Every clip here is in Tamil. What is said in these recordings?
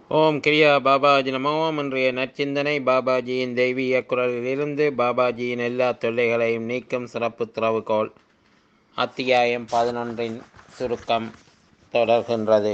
ஓம் கிரியா பாபாஜி நமோம் இன்றைய நற்சிந்தனை பாபாஜியின் தெய்வீக குரலிலிருந்து பாபாஜியின் எல்லா தொல்லைகளையும் நீக்கும் சிறப்பு திறவுகோல் அத்தியாயம் பதினொன்றின் சுருக்கம் தொடர்கின்றது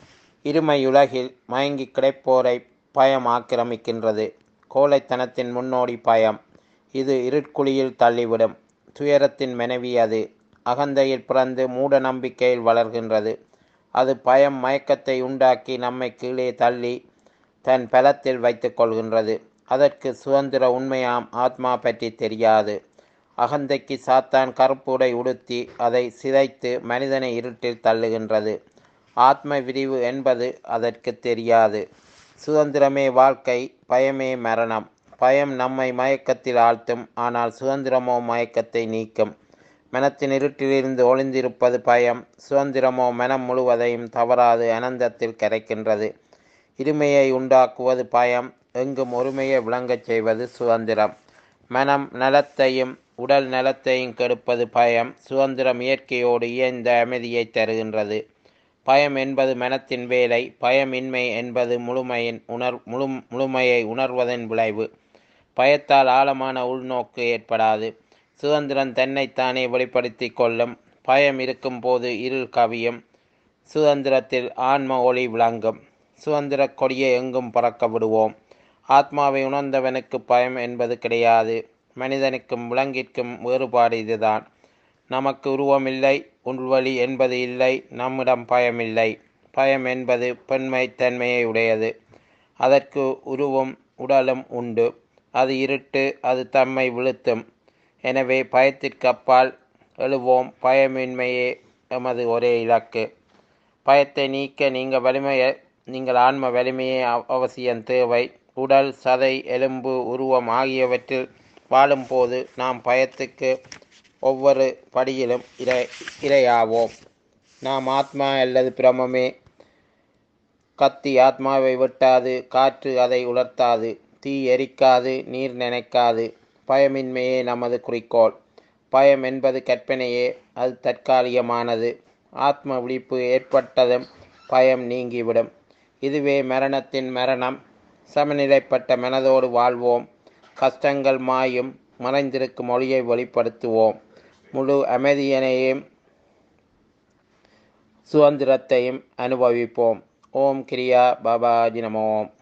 இருமையுலகில் மயங்கி கிடைப்போரை பயம் ஆக்கிரமிக்கின்றது கோழைத்தனத்தின் முன்னோடி பயம் இது இருட்குழியில் தள்ளிவிடும் துயரத்தின் மனைவி அது அகந்தையில் பிறந்து மூட நம்பிக்கையில் வளர்கின்றது அது பயம் மயக்கத்தை உண்டாக்கி நம்மை கீழே தள்ளி தன் பலத்தில் வைத்து கொள்கின்றது அதற்கு சுதந்திர உண்மையாம் ஆத்மா பற்றி தெரியாது அகந்தைக்கு சாத்தான் கருப்புடை உடுத்தி அதை சிதைத்து மனிதனை இருட்டில் தள்ளுகின்றது ஆத்ம விரிவு என்பது அதற்கு தெரியாது சுதந்திரமே வாழ்க்கை பயமே மரணம் பயம் நம்மை மயக்கத்தில் ஆழ்த்தும் ஆனால் சுதந்திரமோ மயக்கத்தை நீக்கும் மனத்தின் இருட்டிலிருந்து ஒளிந்திருப்பது பயம் சுதந்திரமோ மனம் முழுவதையும் தவறாது அனந்தத்தில் கரைக்கின்றது இருமையை உண்டாக்குவது பயம் எங்கும் ஒருமையை விளங்கச் செய்வது சுதந்திரம் மனம் நலத்தையும் உடல் நலத்தையும் கெடுப்பது பயம் சுதந்திரம் இயற்கையோடு இயந்த அமைதியை தருகின்றது பயம் என்பது மனத்தின் வேலை பயமின்மை என்பது முழுமையின் உணர் முழு முழுமையை உணர்வதன் விளைவு பயத்தால் ஆழமான உள்நோக்கு ஏற்படாது சுதந்திரம் தன்னைத்தானே வெளிப்படுத்தி கொள்ளும் பயம் இருக்கும் போது இருள் கவியும் சுதந்திரத்தில் ஆன்ம ஒளி விளங்கும் சுதந்திர கொடியை எங்கும் பறக்க விடுவோம் ஆத்மாவை உணர்ந்தவனுக்கு பயம் என்பது கிடையாது மனிதனுக்கும் விலங்கிற்கும் வேறுபாடு இதுதான் நமக்கு உருவமில்லை உள்வழி என்பது இல்லை நம்மிடம் பயமில்லை பயம் என்பது பெண்மை தன்மையை உடையது அதற்கு உருவும் உடலும் உண்டு அது இருட்டு அது தம்மை விழுத்தும் எனவே பயத்திற்கு அப்பால் எழுவோம் பயமின்மையே எமது ஒரே இலக்கு பயத்தை நீக்க நீங்கள் வலிமையை நீங்கள் ஆன்ம வலிமையே அவசியம் தேவை உடல் சதை எலும்பு உருவம் ஆகியவற்றில் வாழும்போது நாம் பயத்துக்கு ஒவ்வொரு படியிலும் இரை இரையாவோம் நாம் ஆத்மா அல்லது பிரமமே கத்தி ஆத்மாவை வெட்டாது காற்று அதை உலர்த்தாது தீ எரிக்காது நீர் நினைக்காது பயமின்மையே நமது குறிக்கோள் பயம் என்பது கற்பனையே அது தற்காலிகமானது ஆத்ம விழிப்பு ஏற்பட்டதும் பயம் நீங்கிவிடும் இதுவே மரணத்தின் மரணம் சமநிலைப்பட்ட மனதோடு வாழ்வோம் கஷ்டங்கள் மாயும் மறைந்திருக்கும் மொழியை வெளிப்படுத்துவோம் முழு அமைதியனையும் சுதந்திரத்தையும் அனுபவிப்போம் ஓம் கிரியா பாபாஜி நமோம்